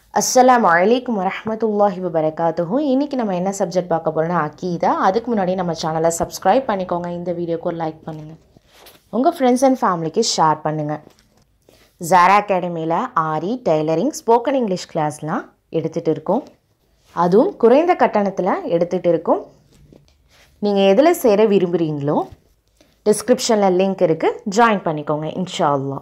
அஸ்ஸலாமு அலைக்கும் வரஹ்மத்துல்லாஹி வபரகாத்துஹு இன்றைக்கி நம்ம என்ன சப்ஜெக்ட் பார்க்க போகிறோம்னா அக்கீதா அதுக்கு முன்னாடி நம்ம சேனலை சப்ஸ்கிரைப் பண்ணிக்கோங்க இந்த வீடியோக்கு ஒரு லைக் பண்ணுங்கள் உங்கள் ஃப்ரெண்ட்ஸ் அண்ட் ஃபேமிலிக்கு ஷேர் பண்ணுங்கள் ஜாரா அகாடமியில் ஆரி டெய்லரிங் ஸ்போக்கன் இங்கிலீஷ் கிளாஸ்லாம் எடுத்துகிட்டு இருக்கோம் அதுவும் குறைந்த கட்டணத்தில் எடுத்துகிட்டு இருக்கோம் நீங்கள் எதில் சேர விரும்புகிறீங்களோ டிஸ்கிரிப்ஷனில் லிங்க் இருக்குது ஜாயின் பண்ணிக்கோங்க இன்ஷா அல்லாஹ்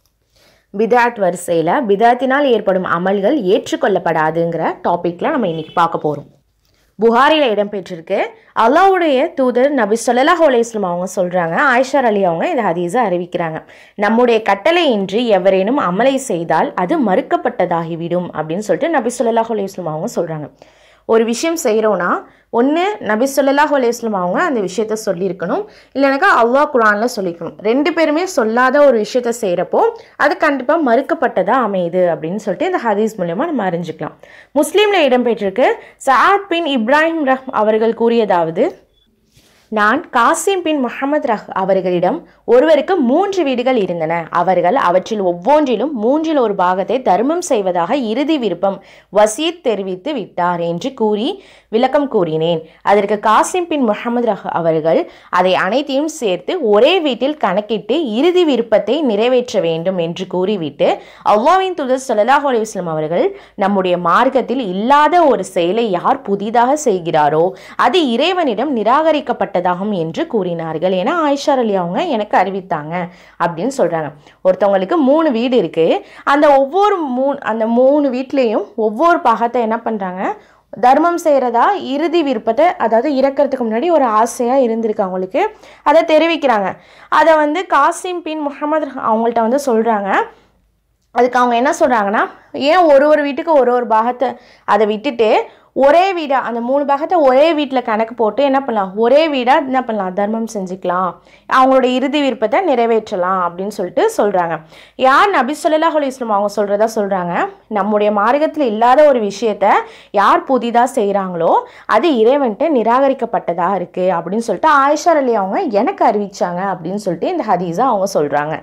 பிதாத் வரிசையில் பிதாத்தினால் ஏற்படும் அமல்கள் ஏற்றுக்கொள்ளப்படாதுங்கிற டாப்பிக்கில் நம்ம இன்றைக்கி பார்க்க போகிறோம் புகாரில் இடம்பெற்றிருக்கு அல்லாவுடைய தூதர் நபி ஸல்லல்லாஹு அலைஹி வஸல்லம் அவங்க சொல்கிறாங்க ஆயிஷா அலி அவங்க இந்த ஹதீஸை அறிவிக்கிறாங்க நம்முடைய கட்டளையின்றி எவரேனும் அமலை செய்தால் அது மறுக்கப்பட்டதாகிவிடும் அப்படின்னு சொல்லிட்டு நபி ஸல்லல்லாஹு அலைஹி வஸல்லம் அவங்க சொல்கிறாங்க ஒரு விஷயம் செய்கிறோன்னா ஒன்று நபி ஸல்லல்லாஹு அலைஹி வஸல்லம் அவங்க அந்த விஷயத்த சொல்லியிருக்கணும் இல்லைனாக்கா அல்லாஹ் குரானில் சொல்லியிருக்கணும் ரெண்டு பேருமே சொல்லாத ஒரு விஷயத்த செய்கிறப்போ அது கண்டிப்பாக மறுக்கப்பட்டதாக அமையுது அப்படின்னு சொல்லிட்டு இந்த ஹதீஸ் மூலயமா நம்ம அறிஞ்சிக்கலாம் முஸ்லீமில் இடம்பெற்றிருக்கு சஆத் பின் இப்ராஹிம் ரஹ் அவர்கள் கூறியதாவது நான் காசிம் பின் முகமது ரஹ் அவர்களிடம் ஒருவருக்கு மூன்று வீடுகள் இருந்தன அவர்கள் அவற்றில் ஒவ்வொன்றிலும் மூன்றில் ஒரு பாகத்தை தர்மம் செய்வதாக இறுதி விருப்பம் வசீத் தெரிவித்து விட்டார் என்று கூறி விளக்கம் கூறினேன் அதற்கு காசிம் பின் முகமது ரஹ் அவர்கள் அதை அனைத்தையும் சேர்த்து ஒரே வீட்டில் கணக்கிட்டு இறுதி விருப்பத்தை நிறைவேற்ற வேண்டும் என்று கூறிவிட்டு அல்லாவின் தூதர் ஸல்லல்லாஹு அலைஹி வஸல்லம் அவர்கள் நம்முடைய மார்க்கத்தில் இல்லாத ஒரு செயலை யார் புதிதாக செய்கிறாரோ அது இறைவனிடம் நிராகரிக்கப்பட்ட பட்டதாகும் என்று கூறினார்கள் என ஆயிஷா அலி அவங்க எனக்கு அறிவித்தாங்க அப்படின்னு சொல்கிறாங்க ஒருத்தவங்களுக்கு மூணு வீடு இருக்குது அந்த ஒவ்வொரு மூ அந்த மூணு வீட்லேயும் ஒவ்வொரு பாகத்தை என்ன பண்ணுறாங்க தர்மம் செய்கிறதா இறுதி விருப்பத்தை அதாவது இறக்கிறதுக்கு முன்னாடி ஒரு ஆசையாக இருந்திருக்கு அவங்களுக்கு அதை தெரிவிக்கிறாங்க அதை வந்து காசிம் பின் முகமது அவங்கள்ட்ட வந்து சொல்கிறாங்க அதுக்கு அவங்க என்ன சொல்கிறாங்கன்னா ஏன் ஒரு ஒரு வீட்டுக்கு ஒரு ஒரு பாகத்தை அதை விட்டுட்டு ஒரே வீடாக அந்த மூணு பாகத்தை ஒரே வீட்டில் கணக்கு போட்டு என்ன பண்ணலாம் ஒரே வீடாக என்ன பண்ணலாம் தர்மம் செஞ்சுக்கலாம் அவங்களோட இறுதி விருப்பத்தை நிறைவேற்றலாம் அப்படின்னு சொல்லிட்டு சொல்கிறாங்க யார் நபி ஸல்லல்லாஹு அலைஹி வஸல்லம் அவங்க சொல்கிறதா சொல்கிறாங்க நம்முடைய மார்க்கத்தில் இல்லாத ஒரு விஷயத்த யார் புதிதாக செய்கிறாங்களோ அது இறைவன்ட்டு நிராகரிக்கப்பட்டதாக இருக்குது அப்படின்னு சொல்லிட்டு ஆயிஷா அலி அவங்க எனக்கு அறிவிச்சாங்க அப்படின்னு சொல்லிட்டு இந்த ஹதீஸை அவங்க சொல்கிறாங்க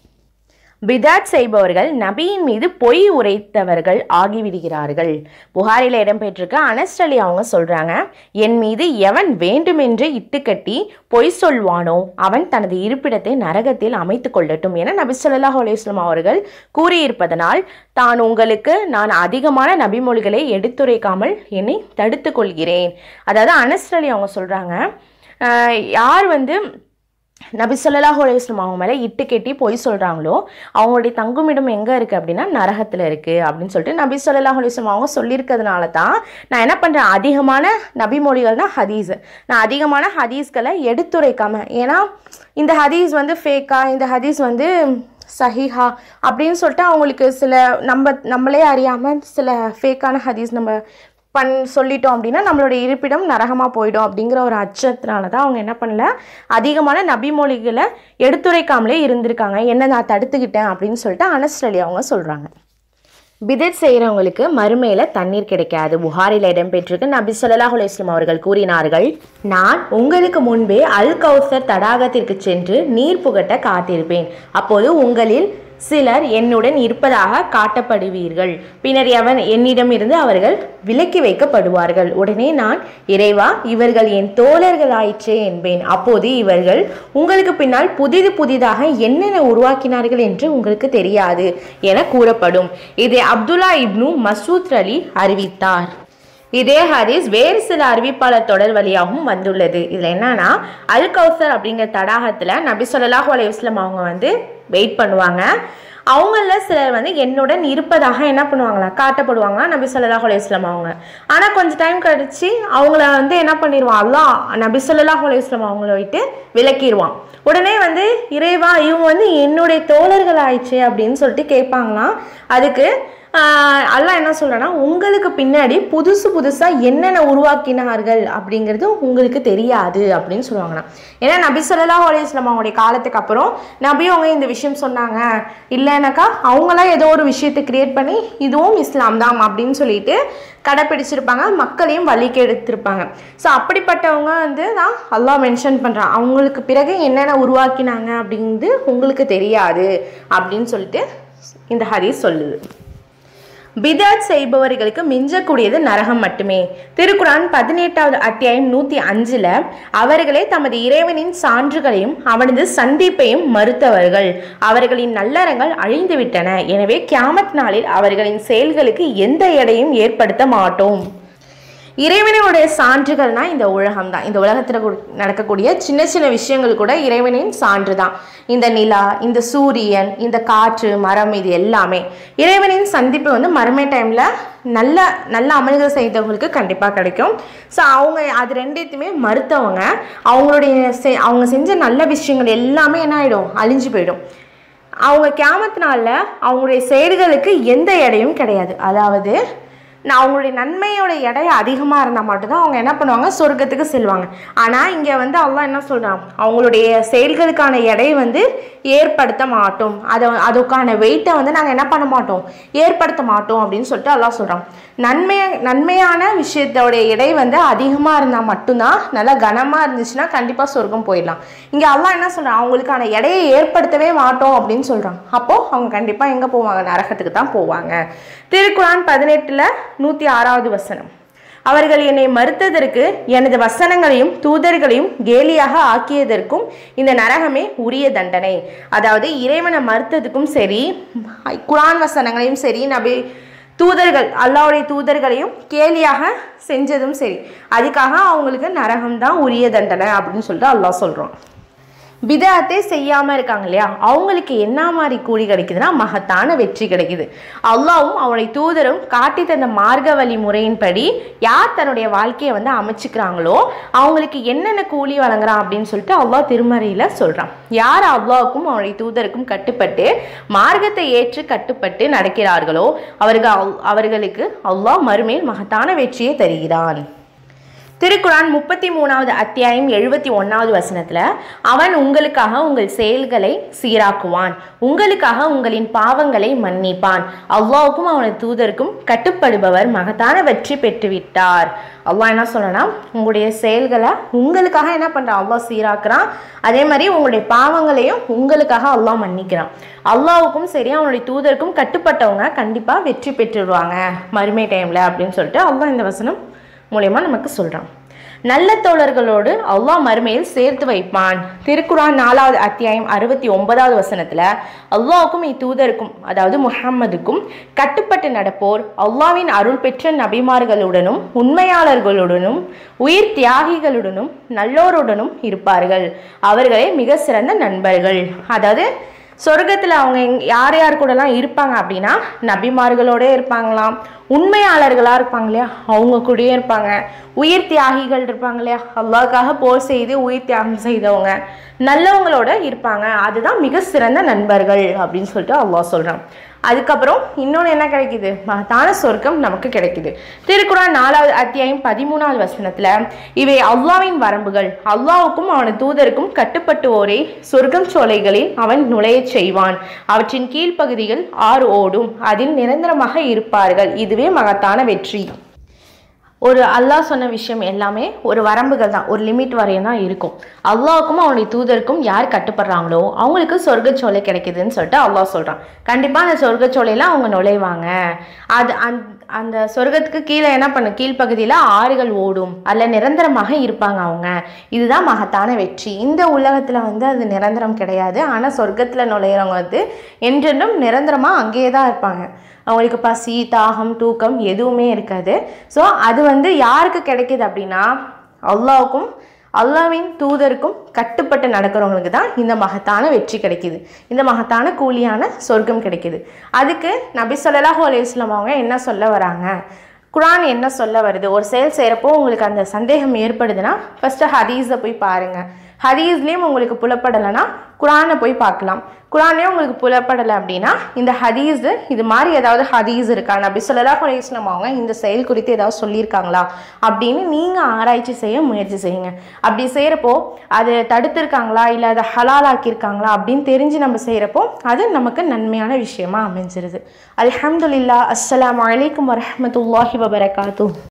பிதாத் செய்பவர்கள் நபியின் மீது பொய் உரைத்தவர்கள் ஆகிவிடுகிறார்கள் புகாரில் இடம்பெற்றிருக்க அனஸ் அலி அவங்க சொல்கிறாங்க என் மீது எவன் வேண்டுமென்று இட்டுக்கட்டி பொய் சொல்வானோ அவன் தனது இருப்பிடத்தை நரகத்தில் அமைத்து கொள்ளட்டும் என நபி சொல்லாஹ் அலுவலாம் அவர்கள் கூறியிருப்பதனால் தான் உங்களுக்கு நான் அதிகமான நபிமொழிகளை எடுத்துரைக்காமல் என்னை தடுத்து கொள்கிறேன் அதாவது அனஸ் அலி அவங்க சொல்கிறாங்க யார் வந்து நபி சொல்லலாஹு அலையம் அவங்க மேலே இட்டு கெட்டி பொய் சொல்கிறாங்களோ அவங்களுடைய தங்குமிடம் எங்கே இருக்குது அப்படின்னா நரகத்தில் இருக்குது அப்படின்னு சொல்லிட்டு நபி சொல்லலாஹு அலையம் அவங்க சொல்லியிருக்கிறதுனால தான் நான் என்ன பண்ணுறேன் அதிகமான நபி மொழிகள்னா ஹதீஸ் நான் அதிகமான ஹதீஸ்களை எடுத்துரைக்காம ஏன்னா இந்த ஹதீஸ் வந்து ஃபேக்கா இந்த ஹதீஸ் வந்து சஹிஹா அப்படின்னு சொல்லிட்டு அவங்களுக்கு சில நம்ம நம்மளே அறியாமல் சில ஃபேக்கான ஹதீஸ் நம்ம பண் சொல்லிட்டோம் அப்படின்னா நம்மளோட இருப்பிடம் நரகமாக போயிடும் அப்படிங்கிற ஒரு அச்சத்தினால தான் அவங்க என்ன பண்ணல அதிகமான நபிமொழிகளை எடுத்துரைக்காமலே இருந்திருக்காங்க என்ன நான் தடுத்துக்கிட்டேன் அப்படின்னு சொல்லிட்டு அனஸ்ட்ரலி அவங்க சொல்கிறாங்க பிதத் செய்கிறவங்களுக்கு மறுமையில் தண்ணீர் கிடைக்காது புகாரில் இடம்பெற்றிருக்கு நபி சொல்லாஹ் அலுவலாம் அவர்கள் கூறினார்கள் நான் உங்களுக்கு முன்பே அல் கௌசர் தடாகத்திற்கு சென்று நீர் புகட்ட காத்திருப்பேன் அப்போது உங்களில் சிலர் என்னுடன் இருப்பதாக காட்டப்படுவீர்கள் பின்னர் எவன் என்னிடம் இருந்து அவர்கள் விலக்கி வைக்கப்படுவார்கள் உடனே நான் இறைவா இவர்கள் என் தோழர்களாயிற்றே என்பேன் அப்போது இவர்கள் உங்களுக்கு பின்னால் புதிது புதிதாக என்னென்ன உருவாக்கினார்கள் என்று உங்களுக்கு தெரியாது என கூறப்படும் இதை அப்துல்லா இப்னு மசூத் அலி அறிவித்தார் இதே ஹதீஸ் வேறு சில அறிவிப்பாளர் தொடர் வழியாகவும் வந்துள்ளது இதில் என்னன்னா அல் கௌசர் அப்படிங்கிற தடாகத்தில் நபி சொல்லாஹு அலையுஸ்லம் அவங்க வந்து வெயிட் பண்ணுவாங்க அவங்கள சிலர் வந்து என்னுடன் இருப்பதாக என்ன பண்ணுவாங்களா காட்டப்படுவாங்க நபி சொல்லாஹ் அலையுஸ்லாம் அவங்க ஆனால் கொஞ்சம் டைம் கழிச்சு அவங்கள வந்து என்ன பண்ணிடுவான் அல்லா நபி சொல்லாஹ் அலையுஸ்லாம் அவங்கள விட்டு விளக்கிடுவான் உடனே வந்து இறைவா இவங்க வந்து என்னுடைய தோழர்கள் ஆயிடுச்சு அப்படின்னு சொல்லிட்டு கேட்பாங்களாம் அதுக்கு அல்லாஹ் என்ன சொல்கிறேன்னா உங்களுக்கு பின்னாடி புதுசு புதுசாக என்னென்ன உருவாக்கினார்கள் அப்படிங்கிறது உங்களுக்கு தெரியாது அப்படின்னு சொல்லுவாங்கண்ணா ஏன்னா நபி சொல்லலா அலையம் அவங்களுடைய காலத்துக்கு அப்புறம் நபி அவங்க இந்த விஷயம் சொன்னாங்க இல்லைனாக்கா அவங்களாம் ஏதோ ஒரு விஷயத்தை கிரியேட் பண்ணி இதுவும் இஸ்லாம் தான் அப்படின்னு சொல்லிட்டு கடைப்பிடிச்சிருப்பாங்க மக்களையும் வழிக்கு எடுத்திருப்பாங்க ஸோ அப்படிப்பட்டவங்க வந்து தான் அல்லாஹ் மென்ஷன் பண்ணுறான் அவங்களுக்கு பிறகு என்னென்ன உருவாக்கினாங்க அப்படிங்கிறது உங்களுக்கு தெரியாது அப்படின்னு சொல்லிட்டு இந்த ஹதீஸ் சொல்லுது பிதாத் செய்பவர்களுக்கு மிஞ்சக்கூடியது நரகம் மட்டுமே திருக்குரான் பதினெட்டாவது அத்தியாயம் நூத்தி அஞ்சுல அவர்களே தமது இறைவனின் சான்றுகளையும் அவனது சந்திப்பையும் மறுத்தவர்கள் அவர்களின் நல்லறங்கள் அழிந்துவிட்டன எனவே கியாமத் நாளில் அவர்களின் செயல்களுக்கு எந்த எடையும் ஏற்படுத்த மாட்டோம் இறைவனுடைய சான்றுகள்னா இந்த உலகம் தான் இந்த உலகத்தில் நடக்கக்கூடிய சின்ன சின்ன விஷயங்கள் கூட இறைவனின் சான்று தான் இந்த நிலா இந்த சூரியன் இந்த காற்று மரம் இது எல்லாமே இறைவனின் சந்திப்பு வந்து மறுமை டைமில் நல்ல நல்ல அமல்கள் செய்தவங்களுக்கு கண்டிப்பாக கிடைக்கும் ஸோ அவங்க அது ரெண்டுத்தையுமே மறுத்தவங்க அவங்களுடைய செ- அவங்க செஞ்ச நல்ல விஷயங்கள் எல்லாமே என்ன ஆகிடும் அழிஞ்சு போயிடும் அவங்க கியாமத்தினால அவங்களுடைய செயல்களுக்கு எந்த எடையும் கிடையாது அதாவது நான் அவங்களுடைய நன்மையோட எடை அதிகமாக இருந்தால் மட்டும்தான் அவங்க என்ன பண்ணுவாங்க சொர்க்கத்துக்கு செல்வாங்க ஆனால் இங்கே வந்து அல்லாஹ் என்ன சொல்கிறான் அவங்களுடைய செயல்களுக்கான எடை வந்து ஏற்படுத்த மாட்டோம் அதை அதுக்கான வெயிட்டை வந்து நாங்கள் என்ன பண்ண மாட்டோம் ஏற்படுத்த மாட்டோம் அப்படின்னு சொல்லிட்டு அல்லாஹ் சொல்கிறான் நன்மை நன்மையான விஷயத்தோடைய எடை வந்து அதிகமாக இருந்தால் மட்டும்தான் நல்லா கனமாக இருந்துச்சுன்னா கண்டிப்பாக சொர்க்கம் போயிடலாம் இங்கே அல்லாஹ் என்ன சொல்கிறான் அவங்களுக்கான எடையை ஏற்படுத்தவே மாட்டோம் அப்படின்னு சொல்கிறான் அப்போது அவங்க கண்டிப்பாக எங்கே போவாங்க நரகத்துக்கு தான் போவாங்க திருக்குரான் பதினெட்டில் நூற்றி ஆறாவது வசனம் அவர்கள் என்னை மறுத்ததற்கு எனது வசனங்களையும் தூதர்களையும் கேலியாக ஆக்கியதற்கும் இந்த நரகமே உரிய தண்டனை அதாவது இறைவனை மறுத்ததுக்கும் சரி குரான் வசனங்களையும் சரி நபி தூதர்கள் அல்லாவுடைய தூதர்களையும் கேலியாக செஞ்சதும் சரி அதுக்காக அவங்களுக்கு நரகம் தான் உரிய தண்டனை அப்படின்னு சொல்லிட்டு அல்லாஹ் சொல்கிறோம் பிதாத்தே செய்யாமல் இருக்காங்க இல்லையா அவங்களுக்கு என்ன மாதிரி கூலி கிடைக்குதுன்னா மகத்தான வெற்றி கிடைக்குது அல்லாவும் அவனுடைய தூதரும் காட்டி தந்த மார்க்க வழி முறையின்படி யார் தன்னுடைய வாழ்க்கையை வந்து அமைச்சுக்கிறாங்களோ அவங்களுக்கு என்னென்ன கூலி வழங்குறான் அப்படின்னு சொல்லிட்டு அல்லாஹ் திருமறையில் சொல்கிறான் யார் அல்லாவுக்கும் அவனுடைய தூதருக்கும் கட்டுப்பட்டு மார்க்கத்தை ஏற்று கட்டுப்பட்டு நடக்கிறார்களோ அவர்கள் அவர்களுக்கு அல்லாஹ் மறுமையில் மகத்தான வெற்றியை தருகிறான் திருக்குரான் முப்பத்தி மூணாவது அத்தியாயம் எழுபத்தி ஒன்றாவது வசனத்தில் அவன் உங்களுக்காக உங்கள் செயல்களை சீராக்குவான் உங்களுக்காக உங்களின் பாவங்களை மன்னிப்பான் அல்லாவுக்கும் அவனது தூதருக்கும் கட்டுப்படுபவர் மகத்தான வெற்றி பெற்றுவிட்டார் அல்லாஹ் என்ன சொல்லனா உங்களுடைய செயல்களை உங்களுக்காக என்ன பண்ணுறான் அல்லாஹ் சீராக்குறான் அதே மாதிரி உங்களுடைய பாவங்களையும் உங்களுக்காக அல்லாஹ் மன்னிக்கிறான் அல்லாவுக்கும் சரி அவனுடைய தூதருக்கும் கட்டுப்பட்டவங்க கண்டிப்பாக வெற்றி பெற்றுடுவாங்க மறுமை டைமில் அப்படின்னு சொல்லிட்டு அல்லாஹ் இந்த வசனம் மூலயமா நமக்கு சொல்கிறான் நல்ல தோழர்களோடு அல்லாஹ் மறுமையில் சேர்த்து வைப்பான் திருக்குரான் நாலாவது அத்தியாயம் அறுபத்தி ஒன்பதாவது வசனத்தில் அல்லாஹ்வுக்கும் இத்தூதருக்கும் அதாவது முஹம்மதுக்கும் கட்டுப்பட்டு நடப்போர் அல்லாஹ்வின் அருள் பெற்ற நபிமார்களுடனும் உண்மையாளர்களுடனும் உயிர் தியாகிகளுடனும் நல்லோருடனும் இருப்பார்கள் அவர்களே மிக சிறந்த நண்பர்கள் அதாவது சொர்க்கத்தில் அவங்க எங் யார் யார் கூடலாம் இருப்பாங்க அப்படின்னா நபிமார்களோட இருப்பாங்களாம் உண்மையாளர்களாக இருப்பாங்க இல்லையா அவங்க கூடயே இருப்பாங்க உயிர் தியாகிகள் இருப்பாங்க இல்லையா அல்லாவுக்காக போர் செய்து உயிர் தியாகம் செய்தவங்க நல்லவங்களோட இருப்பாங்க அதுதான் மிக சிறந்த நண்பர்கள் அப்படின்னு சொல்லிட்டு அல்லாஹ் சொல்கிறான் அதுக்கப்புறம் இன்னொன்று என்ன கிடைக்குது மகத்தான சொர்க்கம் நமக்கு கிடைக்குது திருக்குறான் நாலாவது அத்தியாயம் பதிமூணாவது வசனத்தில் இவை அல்லாவின் வரம்புகள் அல்லாவுக்கும் அவனது தூதருக்கும் கட்டுப்பட்டுவோரை சொர்க்கம் சோலைகளில் அவன் நுழையச் செய்வான் அவற்றின் கீழ்ப்பகுதிகள் ஆறு ஓடும் அதில் நிரந்தரமாக இருப்பார்கள் இதுவே மகத்தான வெற்றி ஒரு அல்லாஹ் சொன்ன விஷயம் எல்லாமே ஒரு வரம்புகள் தான் ஒரு லிமிட் வரையும் தான் இருக்கும் அல்லாவுக்கும் அவனுடைய தூதருக்கும் யார் கட்டுப்படுறாங்களோ அவங்களுக்கு சொர்க்கச்சோலை கிடைக்குதுன்னு சொல்லிட்டு அல்லாஹ் சொல்கிறான் கண்டிப்பாக அந்த சொர்க்கச்சோலையில் அவங்க நுழைவாங்க அது அந் அந்த சொர்க்கத்துக்கு கீழே என்ன பண்ணு கீழ்ப்பகுதியில் ஆறுகள் ஓடும் அதில் நிரந்தரமாக இருப்பாங்க அவங்க இதுதான் மகத்தான வெற்றி இந்த உலகத்தில் வந்து அது நிரந்தரம் கிடையாது ஆனால் சொர்க்கத்தில் நுழையிறவங்க வந்து என்றென்றும் நிரந்தரமாக அங்கேயே தான் இருப்பாங்க அவங்களுக்கு பசி தாகம் தூக்கம் எதுவுமே இருக்காது ஸோ அது வந்து யாருக்கு கிடைக்குது அப்படின்னா அல்லாவுக்கும் அல்லாவின் தூதருக்கும் கட்டுப்பட்டு நடக்கிறவங்களுக்கு தான் இந்த மகத்தான வெற்றி கிடைக்குது இந்த மகத்தான கூலியான சொர்க்கம் கிடைக்குது அதுக்கு நபி ஸல்லல்லாஹு அலைஹி வஸல்லம் அவங்க என்ன சொல்ல வராங்க குரான் என்ன சொல்ல வருது ஒரு செயல் செய்கிறப்போ உங்களுக்கு அந்த சந்தேகம் ஏற்படுதுன்னா ஃபஸ்ட்டு ஹதீஸை போய் பாருங்கள் ஹதீஸ்லேயும் உங்களுக்கு புலப்படலைன்னா குரானை போய் பார்க்கலாம் குரான்லேயும் உங்களுக்கு புலப்படலை அப்படின்னா இந்த ஹதீஸ் இது மாதிரி ஏதாவது ஹதீஸ் இருக்கா நபி ஸல்லல்லாஹு அலைஹி வஸல்லம் அவங்க இந்த செயல் குறித்து ஏதாவது சொல்லியிருக்காங்களா அப்படின்னு நீங்கள் ஆராய்ச்சி செய்ய முயற்சி செய்யுங்க அப்படி செய்கிறப்போ அது தடுத்திருக்காங்களா இல்லை அதை ஹலாலாக்கியிருக்காங்களா அப்படின்னு தெரிஞ்சு நம்ம செய்கிறப்போ அது நமக்கு நன்மையான விஷயமா அமைஞ்சிருது அல்ஹம்துலில்லாஹ் அஸ்ஸலாமு அலைக்கும் வரஹ்மத்துல்லாஹி வபரகாத்துஹ்